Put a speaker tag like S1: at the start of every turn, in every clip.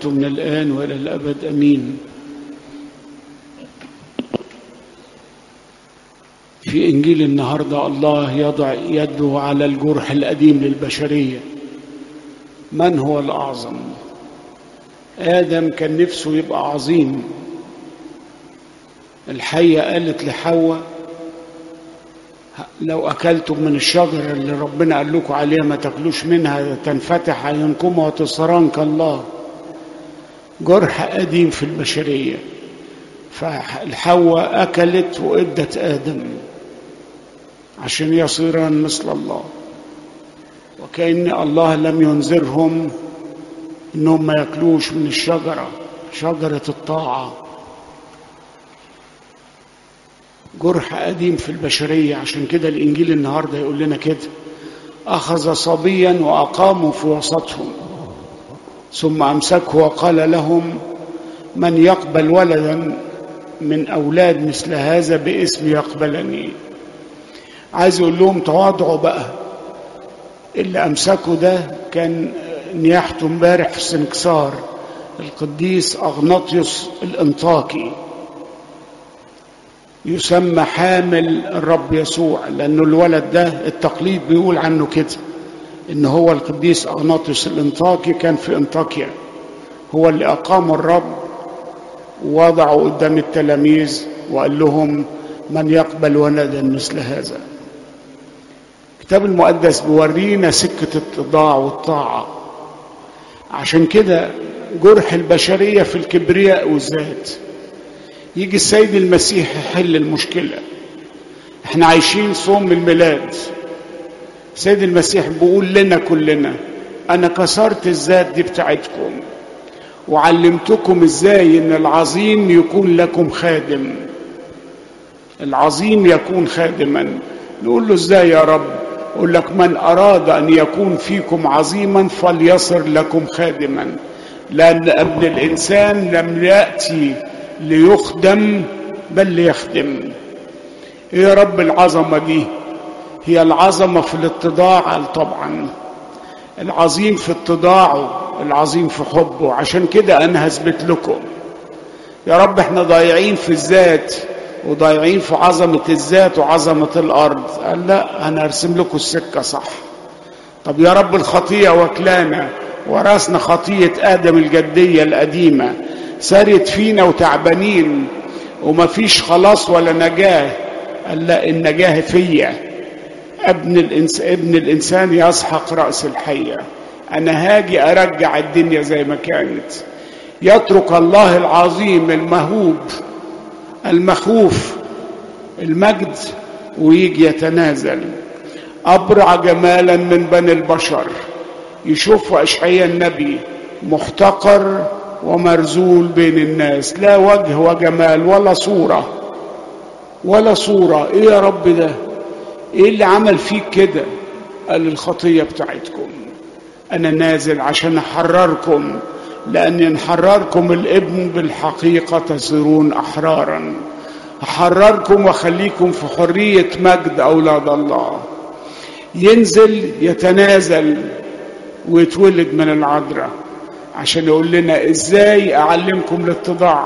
S1: من الآن وإلى الأبد أمين في إنجيل النهاردة الله يضع يده على الجرح القديم للبشرية من هو الأعظم آدم كان نفسه يبقى عظيم الحية قالت لحواء لو أكلتم من الشجرة اللي ربنا قال لكم عليها ما تاكلوش منها تنفتح عينكم وتصران كالله جرح قديم في البشرية فالحواء أكلت وإدت آدم عشان يصيران مثل الله وكأن الله لم ينذرهم إنهم ما ياكلوش من الشجرة شجرة الطاعة جرح قديم في البشرية عشان كده الإنجيل النهاردة يقول لنا كده أخذ صبيا وأقاموا في وسطهم ثم أمسكه وقال لهم من يقبل ولدا من أولاد مثل هذا باسم يقبلني عايز يقول لهم تواضعوا بقى اللي أمسكه ده كان نياحته امبارح في السنكسار القديس أغناطيوس الانطاكي يسمى حامل الرب يسوع لأنه الولد ده التقليد بيقول عنه كده إن هو القديس أغناطيوس الانطاكي كان في انطاكيا هو اللي أقام الرب ووضعه قدام التلاميذ وقال لهم من يقبل ولدا مثل هذا الكتاب المقدس بيورينا سكة التضاع والطاعة عشان كده جرح البشرية في الكبرياء والذات يجي السيد المسيح يحل المشكلة احنا عايشين صوم الميلاد السيد المسيح بيقول لنا كلنا انا كسرت الذات دي بتاعتكم وعلمتكم ازاي ان العظيم يكون لكم خادم العظيم يكون خادما نقول له ازاي يا رب يقول لك من اراد ان يكون فيكم عظيما فليصر لكم خادما لان ابن الانسان لم ياتي ليخدم بل ليخدم ايه يا رب العظمه دي هي العظمه في الاتضاع طبعا العظيم في اتضاعه العظيم في حبه عشان كده انا هثبت لكم يا رب احنا ضايعين في الذات وضايعين في عظمة الذات وعظمة الأرض قال لا أنا أرسم لكم السكة صح طب يا رب الخطية وكلانا ورثنا خطية آدم الجدية القديمة سارت فينا وتعبانين ومفيش خلاص ولا نجاة قال لا النجاة فيا ابن الإنس... ابن الإنسان يسحق رأس الحية أنا هاجي أرجع الدنيا زي ما كانت يترك الله العظيم المهوب المخوف المجد ويجي يتنازل أبرع جمالا من بني البشر يشوف أشعياء النبي محتقر ومرزول بين الناس لا وجه وجمال ولا صورة ولا صورة ايه يا رب ده ايه اللي عمل فيك كده قال الخطية بتاعتكم انا نازل عشان احرركم لان ان حرركم الابن بالحقيقة تصيرون احرارا احرركم واخليكم في حرية مجد اولاد الله ينزل يتنازل ويتولد من العذراء عشان يقول لنا ازاي اعلمكم الاتضاع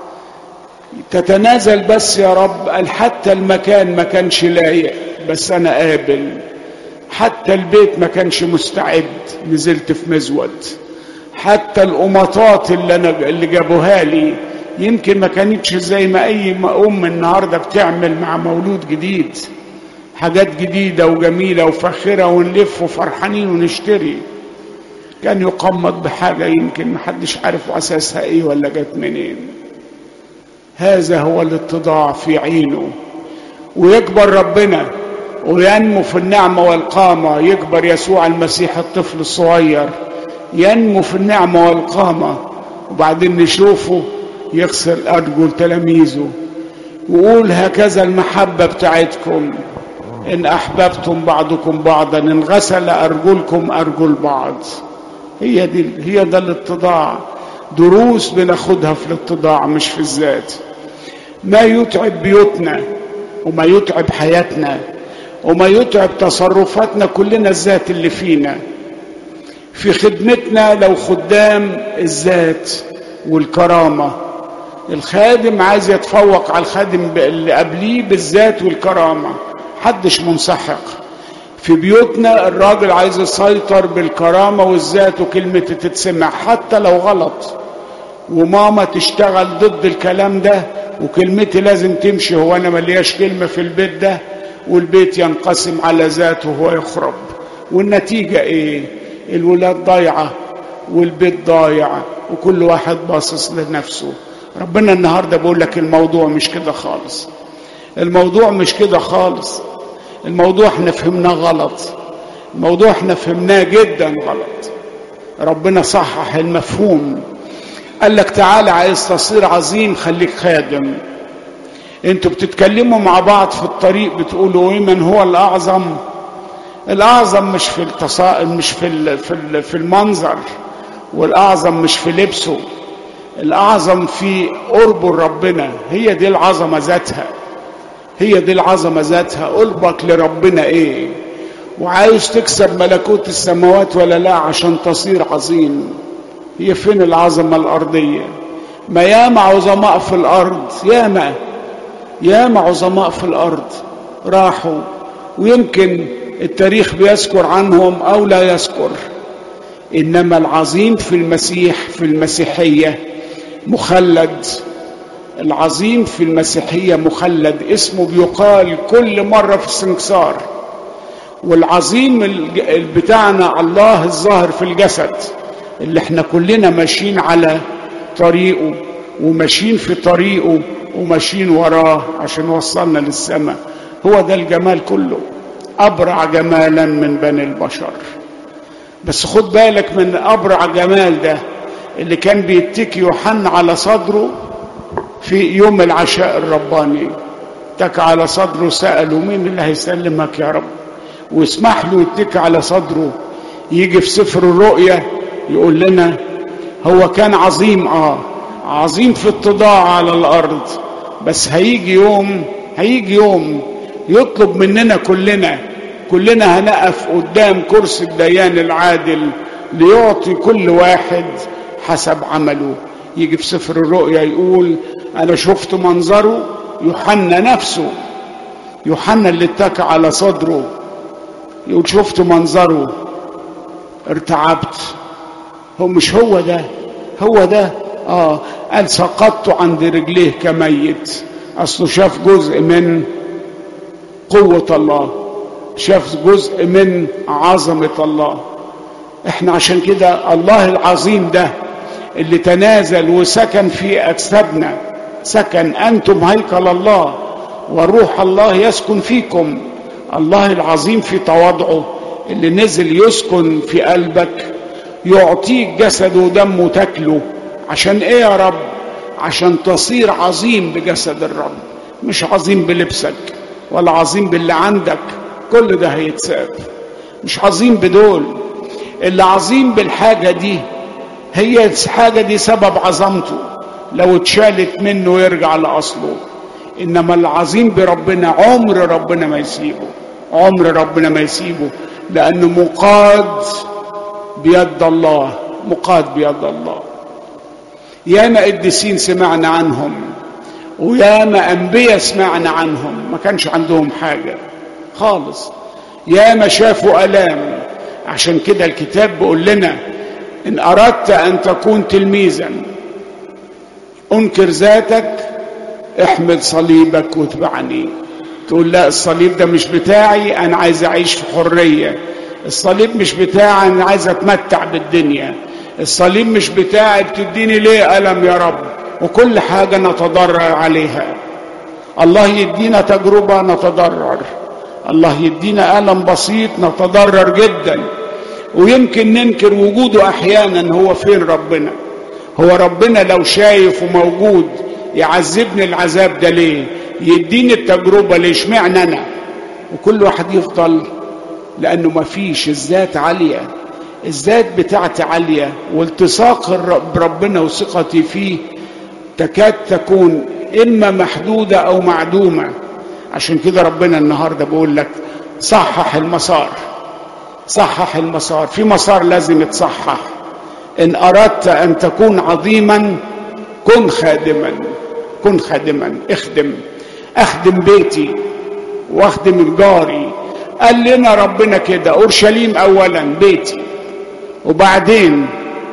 S1: تتنازل بس يا رب قال حتى المكان ما كانش لايق بس انا قابل حتى البيت ما كانش مستعد نزلت في مزود حتى القمطات اللي انا اللي جابوها لي يمكن ما كانتش زي ما اي ام النهارده بتعمل مع مولود جديد حاجات جديده وجميله وفاخره ونلف وفرحانين ونشتري كان يقمض بحاجة يمكن محدش عارف أساسها إيه ولا جت منين هذا هو الاتضاع في عينه ويكبر ربنا وينمو في النعمة والقامة يكبر يسوع المسيح الطفل الصغير ينمو في النعمة والقامة وبعدين نشوفه يغسل أرجل تلاميذه ويقول هكذا المحبة بتاعتكم إن أحببتم بعضكم بعضا إن غسل أرجلكم أرجل بعض هي دي هي ده الاتضاع دروس بناخدها في الاتضاع مش في الذات ما يتعب بيوتنا وما يتعب حياتنا وما يتعب تصرفاتنا كلنا الذات اللي فينا في خدمتنا لو خدام الذات والكرامة الخادم عايز يتفوق على الخادم اللي قبليه بالذات والكرامة حدش منسحق في بيوتنا الراجل عايز يسيطر بالكرامة والذات وكلمة تتسمع حتى لو غلط وماما تشتغل ضد الكلام ده وكلمتي لازم تمشي هو انا ملياش كلمة في البيت ده والبيت ينقسم على ذاته وهو يخرب والنتيجة ايه الولاد ضايعة والبيت ضايع وكل واحد باصص لنفسه ربنا النهاردة بقول لك الموضوع مش كده خالص الموضوع مش كده خالص الموضوع احنا فهمناه غلط الموضوع احنا فهمناه جدا غلط ربنا صحح المفهوم قال لك تعالى عايز تصير عظيم خليك خادم انتوا بتتكلموا مع بعض في الطريق بتقولوا ايه من هو الاعظم الاعظم مش في التصا... مش في ال... في ال... في المنظر والاعظم مش في لبسه الاعظم في قربه لربنا هي دي العظمه ذاتها هي دي العظمه ذاتها قربك لربنا ايه وعايز تكسب ملكوت السماوات ولا لا عشان تصير عظيم هي فين العظمه الارضيه ما ياما عظماء في الارض ياما ياما عظماء في الارض راحوا ويمكن التاريخ بيذكر عنهم او لا يذكر انما العظيم في المسيح في المسيحيه مخلد العظيم في المسيحيه مخلد اسمه بيقال كل مره في السنكسار والعظيم بتاعنا الله الظاهر في الجسد اللي احنا كلنا ماشيين على طريقه وماشيين في طريقه وماشيين وراه عشان وصلنا للسماء هو ده الجمال كله أبرع جمالا من بني البشر بس خد بالك من أبرع جمال ده اللي كان بيتكي يوحنا على صدره في يوم العشاء الرباني اتكى على صدره سأله مين اللي هيسلمك يا رب واسمح له يتكي على صدره يجي في سفر الرؤيا يقول لنا هو كان عظيم اه عظيم في اتضاع على الارض بس هيجي يوم هيجي يوم يطلب مننا كلنا كلنا هنقف قدام كرسي الديان العادل ليعطي كل واحد حسب عمله يجي في سفر الرؤيا يقول انا شفت منظره يوحنا نفسه يوحنا اللي اتكى على صدره يقول شفت منظره ارتعبت هو مش هو ده هو ده اه قال سقطت عند رجليه كميت اصله شاف جزء من قوة الله شاف جزء من عظمة الله احنا عشان كده الله العظيم ده اللي تنازل وسكن في اجسادنا سكن انتم هيكل الله وروح الله يسكن فيكم الله العظيم في تواضعه اللي نزل يسكن في قلبك يعطيك جسد ودم تاكله عشان ايه يا رب عشان تصير عظيم بجسد الرب مش عظيم بلبسك ولا عظيم باللي عندك كل ده هيتساب مش عظيم بدول اللي عظيم بالحاجة دي هي الحاجة دي سبب عظمته لو اتشالت منه يرجع لأصله إنما العظيم بربنا عمر ربنا ما يسيبه عمر ربنا ما يسيبه لأنه مقاد بيد الله مقاد بيد الله ياما قديسين سمعنا عنهم وياما أنبياء سمعنا عنهم ما كانش عندهم حاجة خالص ياما شافوا ألام عشان كده الكتاب بيقول لنا إن أردت أن تكون تلميذا انكر ذاتك احمل صليبك واتبعني تقول لا الصليب ده مش بتاعي انا عايز اعيش في حريه الصليب مش بتاعي انا عايز اتمتع بالدنيا الصليب مش بتاعي بتديني ليه الم يا رب وكل حاجه نتضرر عليها الله يدينا تجربه نتضرر الله يدينا الم بسيط نتضرر جدا ويمكن ننكر وجوده احيانا هو فين ربنا هو ربنا لو شايف وموجود يعذبني العذاب ده ليه يديني التجربة ليه اشمعنى انا وكل واحد يفضل لانه ما فيش الذات عالية الذات بتاعتي عالية والتصاق بربنا وثقتي فيه تكاد تكون اما محدودة او معدومة عشان كده ربنا النهاردة بقول لك صحح المسار صحح المسار في مسار لازم يتصحح ان اردت ان تكون عظيما كن خادما كن خادما اخدم اخدم بيتي واخدم جاري قال لنا ربنا كده اورشليم اولا بيتي وبعدين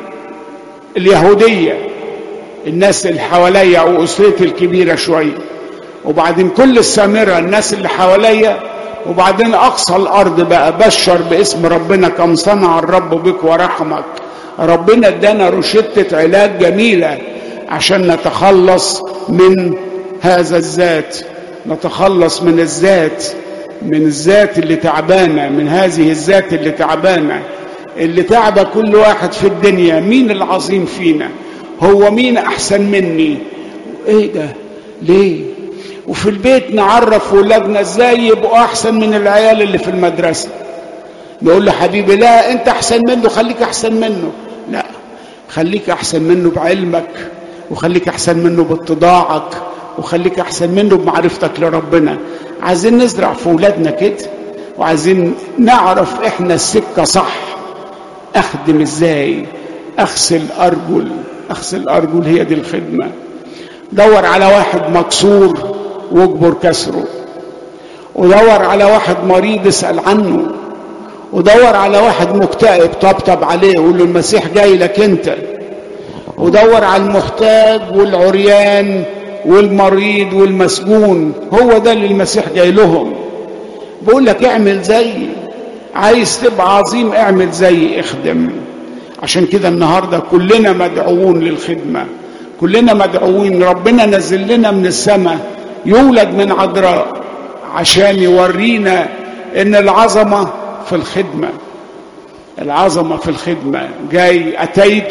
S1: اليهوديه الناس اللي حواليا واسرتي الكبيره شويه وبعدين كل السامره الناس اللي حواليا وبعدين اقصى الارض بقى بشر باسم ربنا كم صنع الرب بك ورحمك ربنا ادانا روشته علاج جميله عشان نتخلص من هذا الذات نتخلص من الذات من الذات اللي تعبانه من هذه الذات اللي تعبانه اللي تعب كل واحد في الدنيا مين العظيم فينا هو مين احسن مني ايه ده ليه وفي البيت نعرف ولادنا ازاي يبقوا احسن من العيال اللي في المدرسه نقول له حبيبي لا انت احسن منه خليك احسن منه لا خليك احسن منه بعلمك وخليك احسن منه باتضاعك وخليك احسن منه بمعرفتك لربنا عايزين نزرع في ولادنا كده وعايزين نعرف احنا السكه صح اخدم ازاي اغسل ارجل اغسل ارجل هي دي الخدمه دور على واحد مكسور واجبر كسره ودور على واحد مريض اسال عنه ودور على واحد مكتئب طبطب عليه وقول له المسيح جاي لك انت ودور على المحتاج والعريان والمريض والمسجون هو ده اللي المسيح جاي لهم بقول لك اعمل زيي عايز تبقى عظيم اعمل زيي اخدم عشان كده النهارده كلنا مدعوون للخدمه كلنا مدعوين ربنا نزل لنا من السماء يولد من عذراء عشان يورينا ان العظمه في الخدمه العظمه في الخدمه جاي اتيت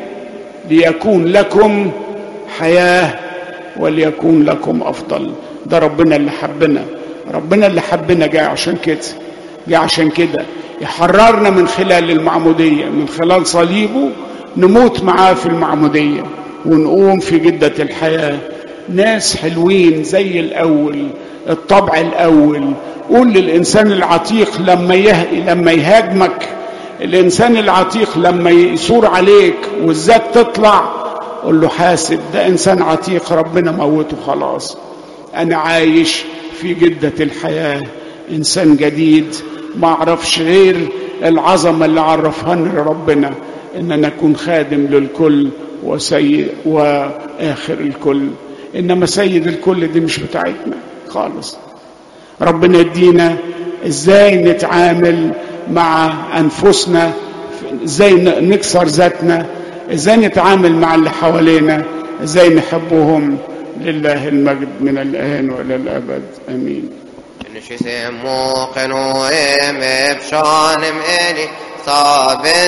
S1: ليكون لكم حياه وليكون لكم افضل ده ربنا اللي حبنا ربنا اللي حبنا جاي عشان كده جاي عشان كده يحررنا من خلال المعموديه من خلال صليبه نموت معاه في المعموديه ونقوم في جده الحياه ناس حلوين زي الاول الطبع الاول قول للانسان العتيق لما يه... لما يهاجمك الانسان العتيق لما يثور عليك والذات تطلع قول له حاسب ده انسان عتيق ربنا موته خلاص انا عايش في جده الحياه انسان جديد ما اعرفش غير العظمه اللي عرفهاني ربنا ان انا اكون خادم للكل وسيد واخر الكل انما سيد الكل دي مش بتاعتنا خالص ربنا يدينا ازاي نتعامل مع انفسنا ازاي نكسر ذاتنا ازاي نتعامل مع اللي حوالينا ازاي نحبهم لله المجد من الان والى الابد امين
S2: نشسم موقن وام بشانم اني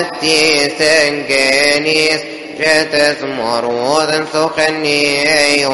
S2: صابتي سنجانيس جتت مرود سخني